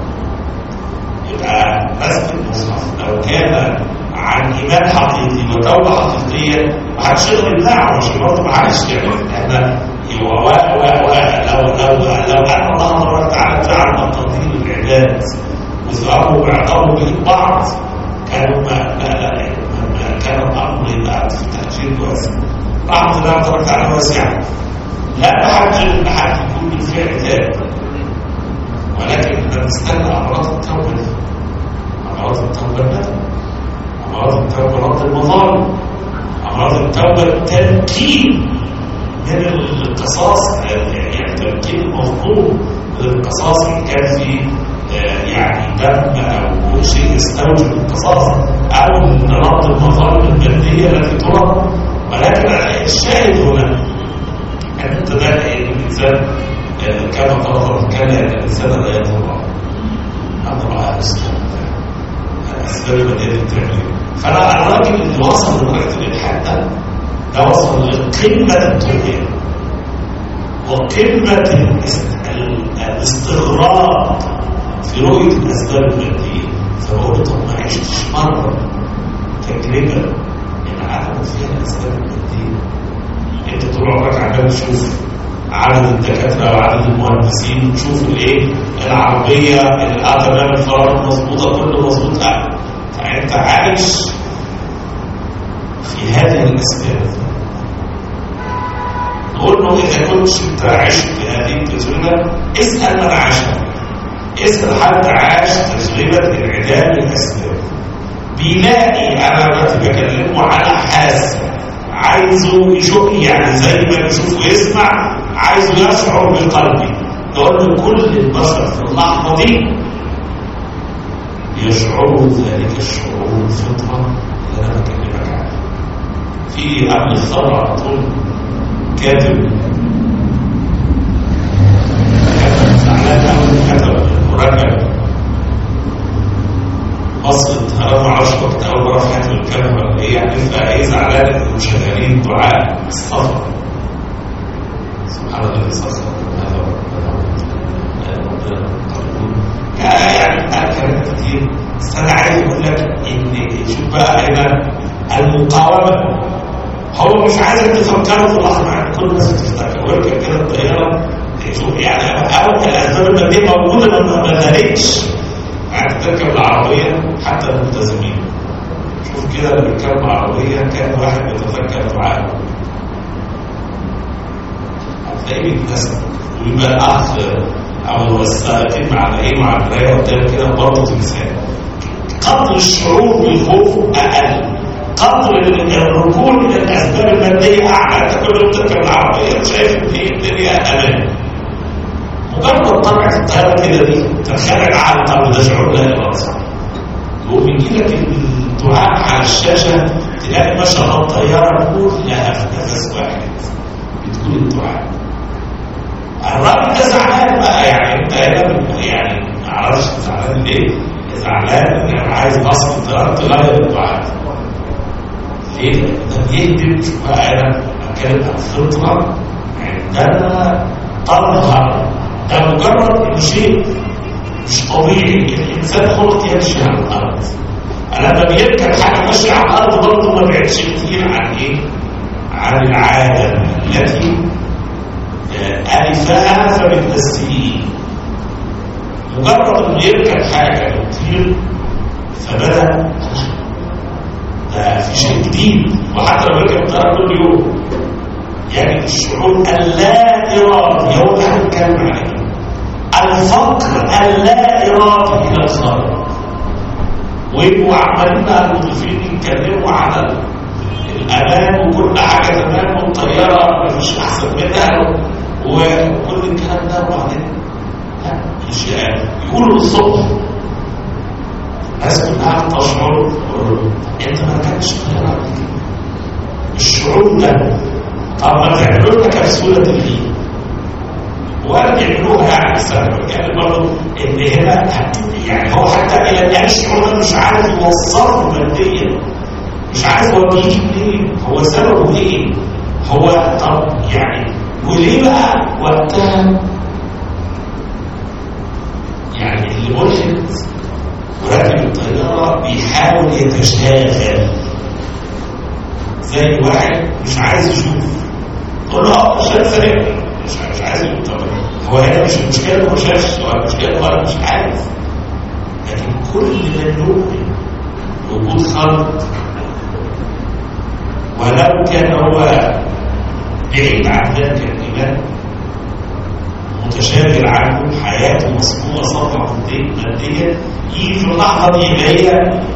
يبقى مسك المصحف لو كان عن ايمان حقيقي وتوبه حقيقيه محدش يقدر يمنعه مش برضه معلش يعني احنا لو لو لو لو ان الله تبارك وتعالى جعل مقادير العباد وثوابه وعقابه بين بعض كانوا ما لا لا ما كان الامر يبقى في تاجيل واسع رحمه الله تبارك وتعالى واسعه لا نحجر ان حد يكون بالفعل تاب ولكن احنا نستنى امراض التوبه دي امراض التوبه الندم امراض التوبه رد المظالم امراض التوبه التمكين من القصاص يعني تمكين المظلوم من القصاص ان كان في يعني دم او شيء يستوجب القصاص او رد المظالم الماديه التي ترد ولكن الشاهد هنا ان انت ده الانسان كما قال كان ان الانسان لا يضر اضرع الاسلام الاسباب الماديه بتعمل فانا الراجل اللي وصل لدرجه الالحاد ده ده وصل لقمه الطغيان وقمه الاستغراب في رؤيه الاسباب الماديه فبقول طب ما عشتش مره تجربه ان عدم فيها الاسباب الماديه انت طول عمرك عمال تشوف عدد الدكاتره وعدد المهندسين وتشوف الايه العربيه تمام الفرامل مظبوطه كله مظبوط فانت عايش في هذه الاسباب نقول له اذا كنت انت عشت هذه التجربه اسال من عاشها اسال حد عاش تجربه انعدام الاسباب بيلاقي انا دلوقتي بكلمه على حاسه عايزه يشوف يعني زي ما يشوف ويسمع عايزه يشعر بقلبي نقول له كل البشر في اللحظه دي يشعروا ذلك الشعور الفطره اللي انا بكلمك عنها في قبل الثوره على طول كاتب كاتب زعلان قوي كتب مركب بصت انا ما اعرفش كنت اول مره في حياتي بتكلم ولا ايه يعني فايه زعلان انهم شغالين دعاء استغفر سبحان الله استغفر هذا يعني بقى كلام كتير بس انا عايز اقول لك ان شوف بقى هنا المقاومه هو مش عايزك تفكروا في اللحظه يعني كل الناس بتفتكر ويركب كده الطياره شوف يعني اول الاسباب الماديه موجوده ما زالتش يعني تركب العربيه حتى الملتزمين شوف كده اللي بيركب العربيه كان واحد بيتفكر دعاء هتلاقيه بيتنسى ويبقى الاخ او السائقين مع ايه مع القرايه قدام كده برضه تمثال قدر الشعور بالخوف اقل قدر الركون الى الاسباب الماديه اعلى انت كل يوم تركب العربيه شايف ان هي الدنيا امان مجرد طلعت الطياره كده دي تنخلع على القلب ده شعور لا يرضى يقوم يجي لك الدعاء على الشاشه تلاقي ما شاء الله الطياره كلها في نفس واحد بتقول الدعاء الراجل ده زعلان بقى يعني انت هنا يعني ما اعرفش زعلان ليه زعلان يعني عايز اصل الطياره تغير الدعاء ليه؟ ده بيهدم شوف بقى انا بتكلم عن الفطره عندنا تظهر ده مجرد شيء مش طبيعي الانسان خلق يمشي على الارض لما بيركب حاجه ماشيه على الارض برضه ما بعدش كتير عن ايه؟ عن العاده التي ألفها فبالتسهيل مجرد انه يركب حاجه ويطير فبدا ده في شيء جديد وحتى لو ركب الطياره كل يوم يعني الشعور اللا ارادي هو ده هنتكلم عليه الفقر اللا ويبقوا عمالين بقى المضيفين يتكلموا على الامان وكل حاجه تمام والطياره مفيش احسن منها وكل الكلام ده وبعدين لا مش يعني يقولوا الصبح الناس كلها تشعر انت ما كانش طياره الشعور ده طب ما تعملوا لنا كبسوله تلقين ولا بيعملوها يعني سبب يعني برضه ان هنا يعني هو حتى الى الان الشعور ده مش عارف يوصله ماديا مش عارف هو بيجي منين هو سببه ايه هو طب يعني وليه بقى وقتها يعني اللي ملحد وراكب الطياره بيحاول يتشاغل زي واحد مش عايز يشوف تقول له اه شايف سريع مش مش عايز يقول طب هو هنا مش المشكله انه ما شافش هو المشكله هو مش عارف لكن كل من نؤمن وجود خلق ولو كان هو بعيد عن ذلك الايمان متشاغل عنه حياته مصبوغه صفحه ماديه يجي في اللحظه دي اللي هي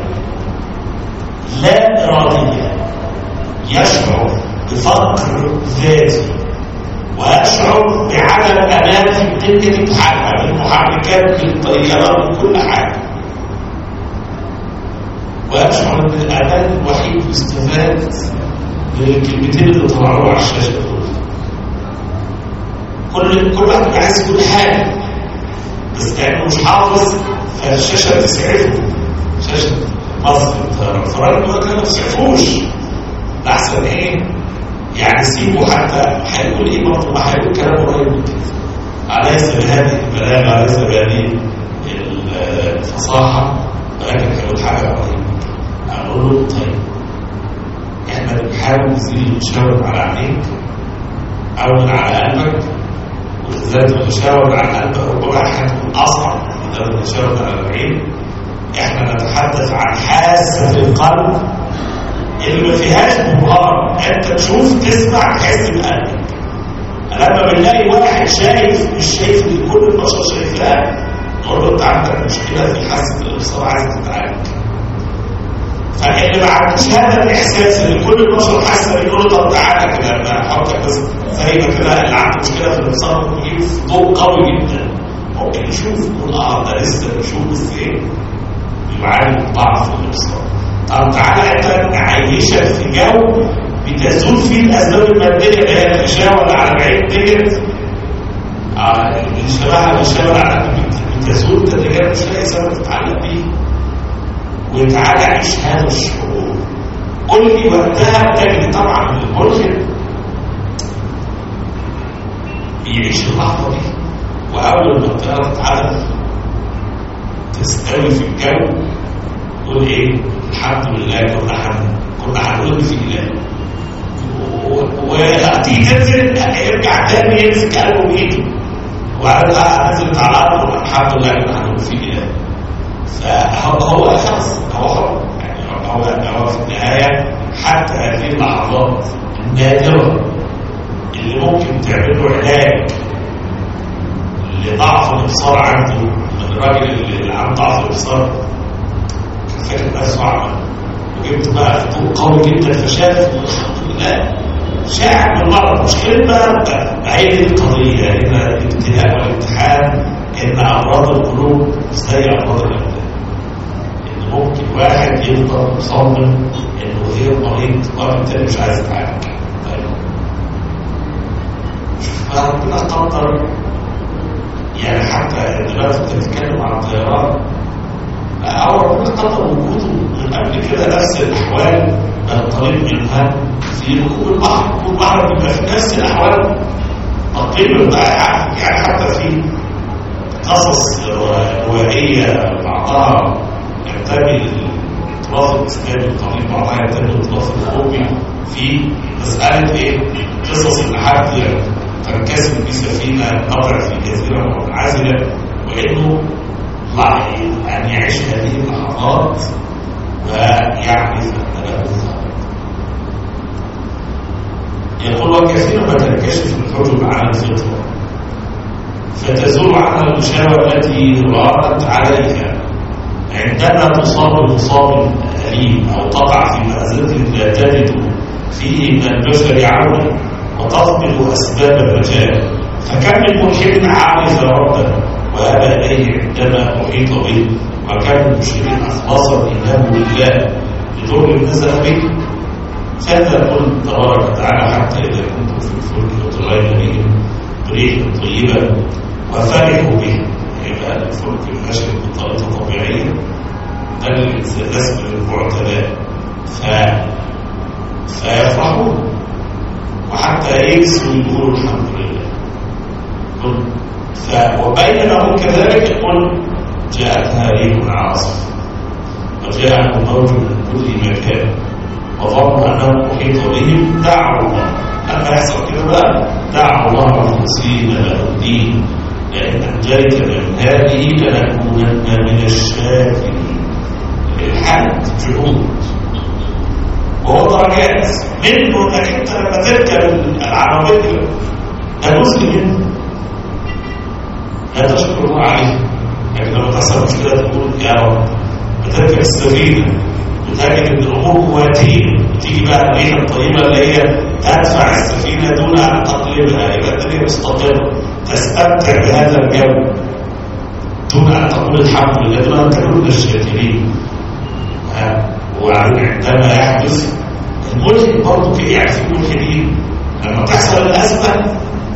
لا اراديه يشعر بفقر ذاتي ويشعر بعدم امان في الدنيا تتحقق المحركات بالطيارات وكل حاجه ويشعر ان الامان الوحيد يستفاد بالكلمتين اللي طلعوا على الشاشه دول كل كل واحد عايز كل حاجه بس لانه مش حافظ فالشاشه بتسعفه شاشه مصر فالراجل ده كده ما بتسعفوش ده احسن ايه يعني سيبه حتى هيقول ايه برضه ما هيقول كلام قريب من كده أليس بهذه البلاغه أليس بهذه الفصاحه ولكن هيقول حاجه قريبه اقول له طيب احنا بنحاول نزيل المشاور على عينيك او من على قلبك وبالذات المشاور على قلبك ربما هتكون اصعب من المشاور على العين احنا نتحدث عن حاسه القلب اللي ما فيهاش مبهار انت تشوف تسمع تحس بقلبك لما بنلاقي واحد شايف مش شايف اللي كل البشر شايفاه نقول له انت عندك مشكله في حاسه الابصار عايز تتعالج فاللي ما عندوش هذا الاحساس اللي كل البشر حاسه بيقول له طب تعالى كده انا هحطك بس زي ما كده اللي عنده مشكله في الابصار ممكن يجيب ضوء قوي جدا ممكن يشوف يقول اه ده لسه بيشوف بس ايه بيعاني ضعف في الابصار طب تعالى انت نعيشك في جو بتزول فيه الاسباب الماديه اللي هي التشاور على العين ديت اه اللي شبهها اللي شبه على بتزول تتجاوز مش لاقي سبب تتعلق بيه وتعالى عيش هذا الشعور قل لي وقتها تجد طبعا الملحد بيعيش اللحظه دي واول ما الطياره تتعلق تستوي في الجو تقول ايه الحمد لله كنا حن كنا هنقول في الله وتيجي تنزل يرجع تاني يمسك قلبه بايده وقال نزلت على الارض الحمد لله كنا هنقول في الله فهو شخص هو حر يعني هو هو في النهايه حتى هذه اللحظات النادره اللي ممكن تعمل له علاج لضعف الابصار عنده من الراجل اللي عنده ضعف الابصار فاكر نفسه عمل وجبت بقى خطوط قوي جدا فشاف لا شاعر بالمرض مشكلة بقى هي دي القضية ان الابتلاء والامتحان ان امراض القلوب زي امراض الابدان ان ممكن واحد يفضل مصمم انه غير مريض وبالتالي مش عايز يتعالج طيب فربنا قدر يعني حتى دلوقتي بتتكلم عن الطيران أو ربنا قدر وجوده من قبل كده نفس الأحوال الطريق منها في ركوب البحر ركوب البحر بيبقى في نفس الأحوال تقريبا يعني حتى في قصص روائية بعضها ينتمي للتراث الإسلامي القديم بعضها ينتمي للتراث الأوروبي في مسألة إيه؟ قصص إن حد تنكسر في سفينة قطع في جزيرة منعزلة وإنه أن يعيش هذه اللحظات ويعرف أن له يقول وكثيرا ما تنكشف الحجب عن الفطرة فتزول عنها المشاوى التي رأت عليها عندما تصاب بمصاب أليم أو تقع في مأزق لا تجد فيه من البشر عونا وتفقد أسباب الرجاء فكم من ملحد عارف ربه وأبى إليه عندما أحيط به وكم من مشرك أخلص الإيمان بالله لضر نزل به فهذا يقول تبارك وتعالى حتى إذا كنتم في الفلك وتغير بهم بريح طيبة وفرحوا به يبقى الفلك النشر بطريقة طبيعية ده الرسم المعتدى ف... فيفرحون وحتى يكسوا يقولوا الحمد لله قل ف... وبينهم كذلك يقول جاءتها ريح عاصف وجاءهم موج من كل مكان وظنوا انه محيط بهم دعوا الله لما يحصل كده بقى دعوا الله مخلصين له الدين لئن انجيت من هذه لنكونن من الشاكرين الحد جهود وهو درجات منه انك انت لما تركب العربيه ده جزء منه لا تشكر الله عليه لكن لما تحصل مشكله تقول يا رب بتركب السفينه وتجد ان الامور مواتيه وتيجي بقى الريح الطيبه اللي هي تدفع السفينه دون ان تقلبها يبقى الدنيا مستقره تستمتع بهذا الجو دون ان تقول الحمد لله دون ان تكون من الشاكرين وبعدين عندما يحدث الملحد برضه في يعني في ملحدين لما تحصل الازمه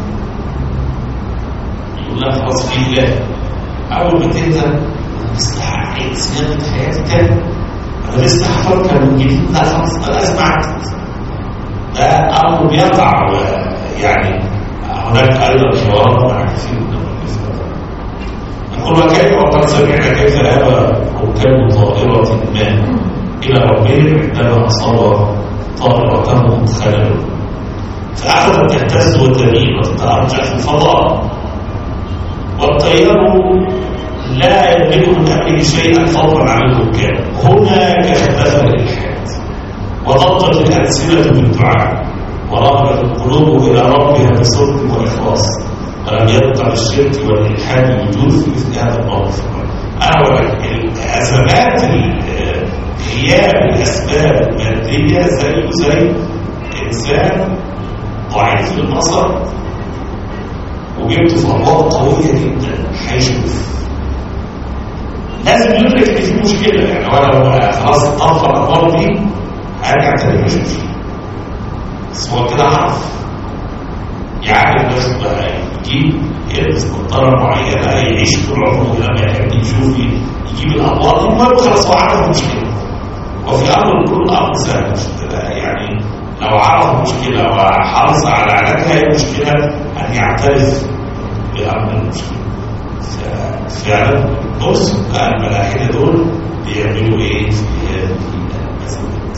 يقول لها خلاص في الله اول ما تهدى مستحق زياده حياتي تاني انا لسه هفكر من جديد لا خلاص انا اسمعت ده امر بيقع يعني هناك ايضا حوارات مع كثير من الناس يقول وكيف وقد سمعنا كيف هذا ركاب طائرة ما إلى ربهم عندما أصاب طائرتهم خلل فأخذت تهتز وتميل وتتأرجح في الفضاء والطيار لا يملك من أمره شيئا فضلا عن الركاب هناك اختفى الإلحاد وضجت الألسنة بالدعاء ورغبت القلوب إلى ربها بصدق وإخلاص ولم يبقى للشرك والإلحاد وجود في مثل هذا الموقف أنا أزمات غياب الأسباب المادية زيه زي إنسان ضعيف البصر وجبته في أمراض قوية جدا هيشوف لازم يدرك ان في مشكله يعني هو لو خلاص طفى الامراض دي هيرجع تاني يشوف بس هو كده عرف يعرف نفسه بقى يجيب يلبس نظاره معينه يعيش طول عمره لما يحب يشوف يجيب الامراض دي المهم خلاص هو عرف المشكله وفي امر كل امر سهل يعني لو عرف المشكله وحرص على علاجها هي المشكله ان يعترف بامر المشكله فعلا بص بقى الملاحده دول بيعملوا ايه في هذه الازمات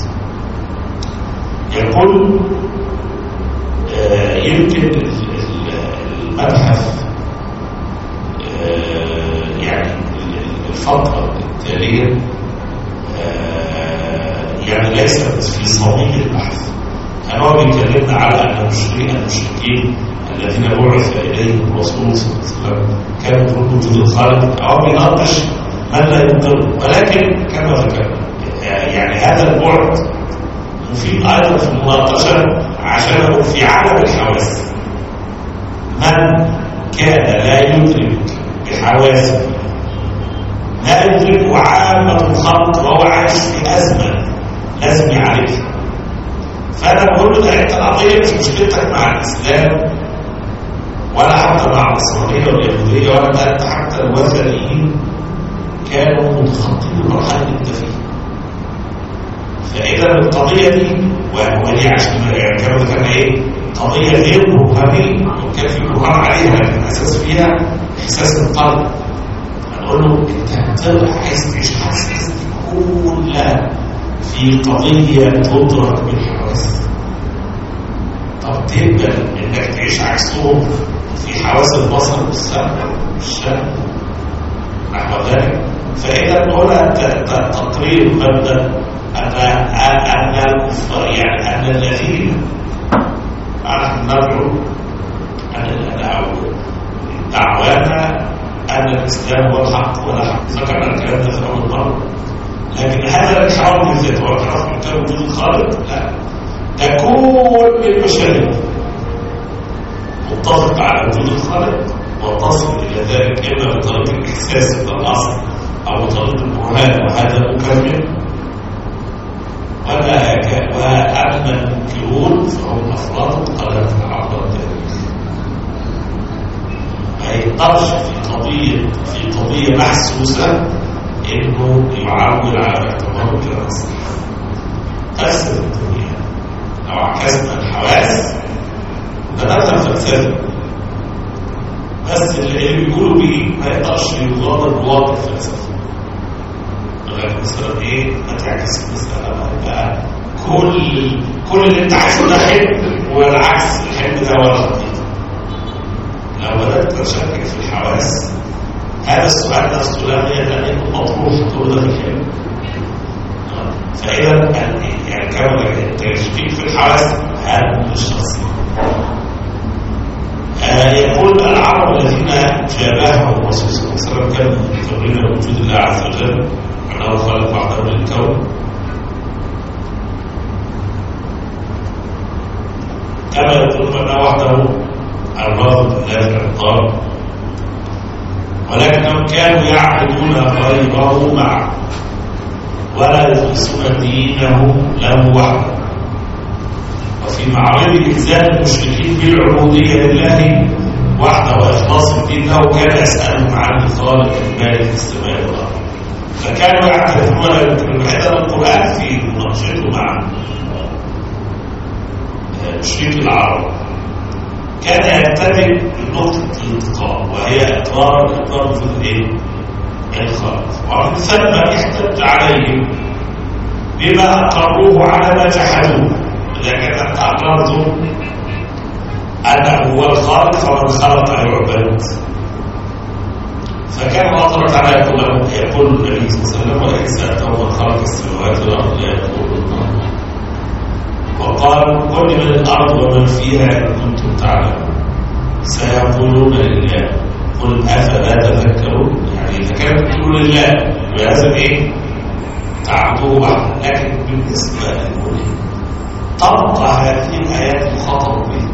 يقول آه يمكن المبحث آه يعني الفتره التاليه آه يعني ليست في صميم البحث كان هو بيكلمنا على ان المشركين المشركين الذين بعث اليهم الرسول صلى الله عليه وسلم كانوا في وجود الخالق او بيناقش من لا ينقذ ولكن كما ذكرنا يعني هذا البعد مفيد ايضا في المناقشه عشان في عالم الحواس من كان لا يدرك بحواسه لا يدرك عامة الخلق وهو عايش في أزمة لازم يعالجها فأنا بقول له ده أنت القضية مش مشكلتك مع الإسلام ولا حتى مع النصرانية واليهودية ولا ده أنت حتى الوثنيين كانوا متخطين المرحلة اللي أنت فيها فإذا القضية دي ودي عشان يعني كانوا ذكرنا إيه؟ قضية غير برهانية وكان في برهان عليها لكن الأساس فيها إحساس القلب هنقول له أنت بتبقى عايز تعيش حاسس كلها في قضية تدرك بالحواس طب تقبل إنك تعيش عكسهم في حواس البصر والسمع والشم نحو ذلك فإذا هنا تقرير مبدأ أن أن الكفار يعني أن الذين نحن ندعو أن أو دعوانا أن الإسلام هو الحق ولا حق ذكرنا الكلام ده في أول مرة لكن هذا الإحرام بالذات هو اعتراف بكتاب وجود الخالق لا ده كل البشرية متفق على وجود الخالق وتصل إلى ذلك إما بطريقة الإحساس بالأصل أو بطريقة البرهان وهذا مكمل ولا يك- وأما المنكرون فهم أفراد قلت عبر التاريخ ما يقدرش في قضية في قضية محسوسة إنه يعول على اعتباره كده نص تفسد الدنيا لو عكسنا الحواس ده نفس الفلسفة بس اللي اللي بيقولوا بيه ما يقدرش يغادر بواقع الفلسفة لغاية مثلا ايه ما تعكس المسألة بقى كل كل اللي انت عايزه ده حلم والعكس الحلم ده ولا خطيط لو بدأت تشكك في الحواس هذا السؤال نفسه لا يعني يكون مطروح تقول ده في الحلم فإذا يعني كما التشكيك في الحواس هذا مش شخصي آه، يقول العرب الذين شابههم الرسول صلى الله عليه وسلم كانوا يقرون وجود الله عز وجل انه خلق بعض من الكون كما يقول فانه وحده الرافض لله في العقاب ولكنهم كانوا يعبدون غيره معه ولا يخلصون دينه له وحده وفي معرض إلزام المشركين بالعبودية لله وحده وإخلاص الدين له كان يسألهم عن الخالق المالك في السماء والأرض فكانوا يعترفون عندنا القرآن في مناقشته مع مشرك العرب كان يتبع نقطة الالتقاء وهي إقرار إقرار في الإيه؟ الخالق ومن ثم احتج عليهم بما أقروه على ما جحدوه إذا كانت أقررتم أنه هو الخالق فمن خلق يعبد فكان الله تبارك وتعالى يقول له يقول النبي صلى الله عليه وسلم ولئن سألتهم من خلق السماوات والأرض لا يقولون الله وقال قل من الأرض ومن فيها إن كنتم تعلمون سيقولون لله قل أفلا تذكرون يعني إذا كانت تقول لله لازم إيه تعبدوه وحده لكن بالنسبة للمؤمن تبقى هذه الآيات مخاطب بها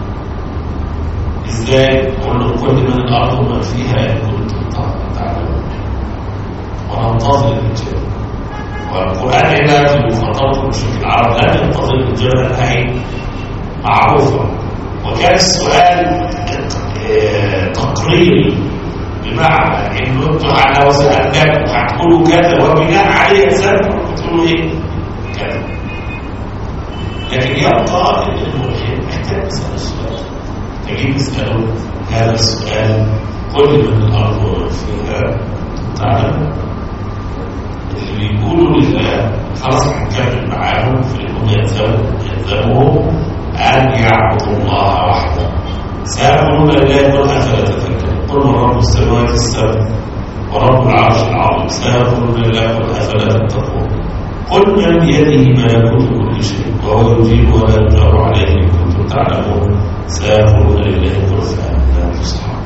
إزاي؟ قل قل من الأرض ومن فيها إن كنتم تعلمون وننتظر الإجابة والقرآن هنا في مخاطبة المشركين العرب لا ينتظر الإجابة لأنها معروفة وكان السؤال آه، تقريري بمعنى ان انتوا لو سالناكم هتقولوا كذا وبناء عليه سالكم بتقولوا ايه؟ كذا لكن يبقى ان الملحد محتاج يسال السؤال تجيب تساله هذا السؤال قل من الارض ومن فيها تعلم اللي بيقولوا لله خلاص هنكمل معاهم في انهم يلزموا يلزمهم ان يعبدوا الله وحده سيقولون لله قل افلا تذكرون قل من رب السماوات السبع ورب العرش العظيم سيقولون لله قل افلا تتقون قل من بيده ملكوت كل شيء وهو يجيب ولا يجار عليه ان كنتم تعلمون سيقولون لله قل فأنا تصحى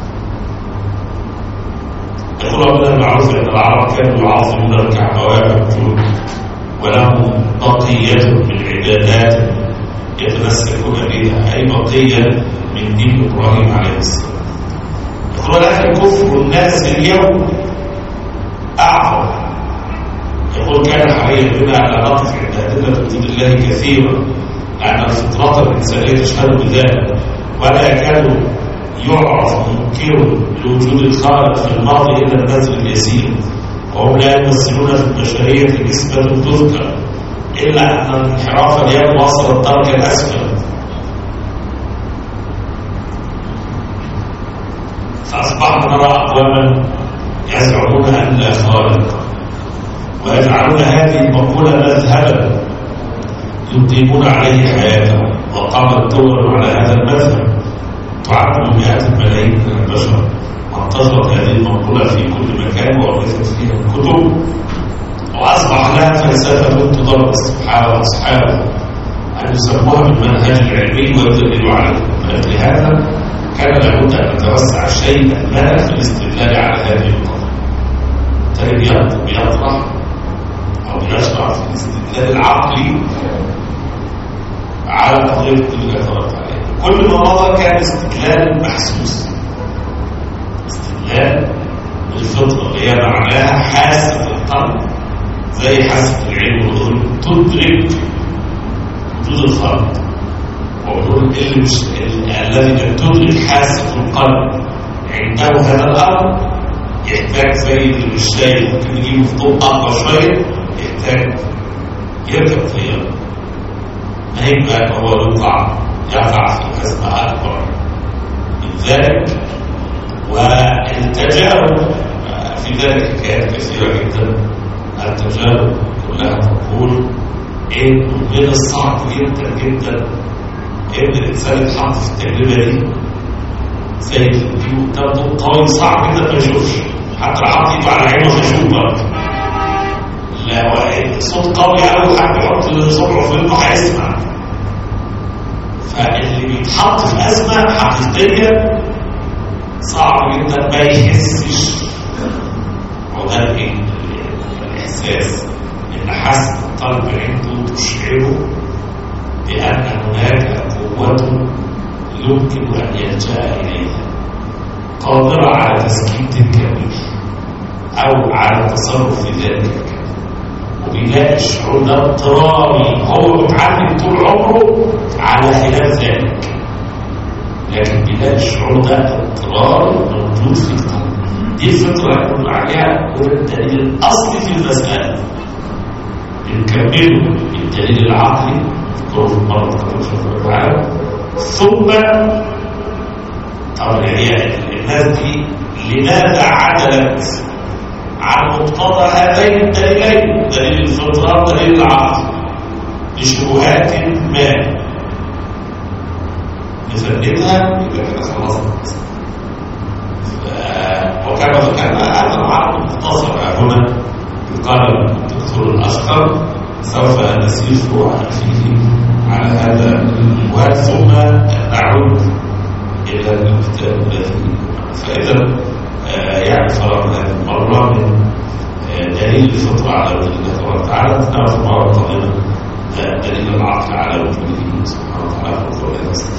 يقول ربنا المعروف ان العرب كانوا يعظمون الكعبه ويعبدون ولهم بقيه من عبادات يتمسكون بها اي بقيه من دين ابراهيم عليه السلام يقول ولكن كفر الناس اليوم اعظم يقول كان حريا بنا على نقف عند ادله وجود الله كثيرا لان الفطره الانسانيه تشهد بذلك ولا يكاد يعرف منكر لوجود الخالق في الماضي الا النزل اليسير وهم لا يمثلون في البشريه نسبه تذكر الا ان انحراف اليوم وصل الدرجه الاسفل فاصبحنا نرى اقواما يزعمون ان لا خالق ويجعلون هذه المقوله مذهبا يقيمون عليه حياتهم وقامت دول على هذا المذهب تعد مئات الملايين من البشر وانتظرت هذه المقولة في كل مكان وألفت فيها الكتب وأصبح لها فلسفة تضرب الصحابة أصحابه أن يسموها بالمنهج العلمي ويدللوا عليه فلهذا كان لابد ان نتوسع شيئا ما في الاستدلال على هذه القضيه تجد بيطرح او بيشرع في الاستدلال العقلي على قضيه اللي اعترضت عليها كل ما مضى كان استدلال محسوس استدلال بالفطره اللي هي معناها حاسه القلب زي حاسه العلم والاذن تدرك وجود الخلق ويقول اللي مش الذي لم تدرك حاسه القلب عنده هذا الامر يحتاج زي اللي مش شايف ممكن يجيبه في ضوء اقوى شويه يحتاج يركب طياره ما يبقى هو يقع يقع في ازمه اكبر من ذلك والتجارب في ذلك حكايات كثيره جدا التجارب كلها تقول ان من الصعب جدا جدا ان الانسان يتحط في التجربه دي زي الفيو قدام قوي صعب جدا ما يشوفش حتى العقل يبقى على عينه هيشوف برضه لا هو صوت قوي قوي حد يحط صبعه في ودنه هيسمع فاللي بيتحط في ازمه حقيقيه صعب جدا ما يحسش هو ده الايه؟ الاحساس ان حاسه القلب عنده تشعره بان هناك قوه يمكن ان يلجا اليها قادره على تسكين تلك الريح او على التصرف في ذلك الكلام وبيلاقي الشعور ده اضطراري هو متعلم طول عمره على خلاف ذلك لكن بيلاقي الشعور ده اضطراري موجود في القلب دي الفطره يقول عليها هو الدليل الاصلي في المساله نكمله بالدليل العقلي اذكره في المره سبحانه وتعالى ثم طب هي الناس دي لماذا عدلت عن مقتضى هذين الدليلين دليل الفطره ودليل العقل لشبهات ما نفندها يبقى كده خلصت وكما ذكرنا هذا العقل مختصر هنا قال الدكتور الاشقر سوف نسير فروعا فيه على هذا المواد ثم نعود الى الكتاب الذي فاذا يعني فرغنا هذه المره من دليل الفطره على وجود الله تبارك وتعالى نتناول في المره القادمه دليل العقل على وجوده سبحانه وتعالى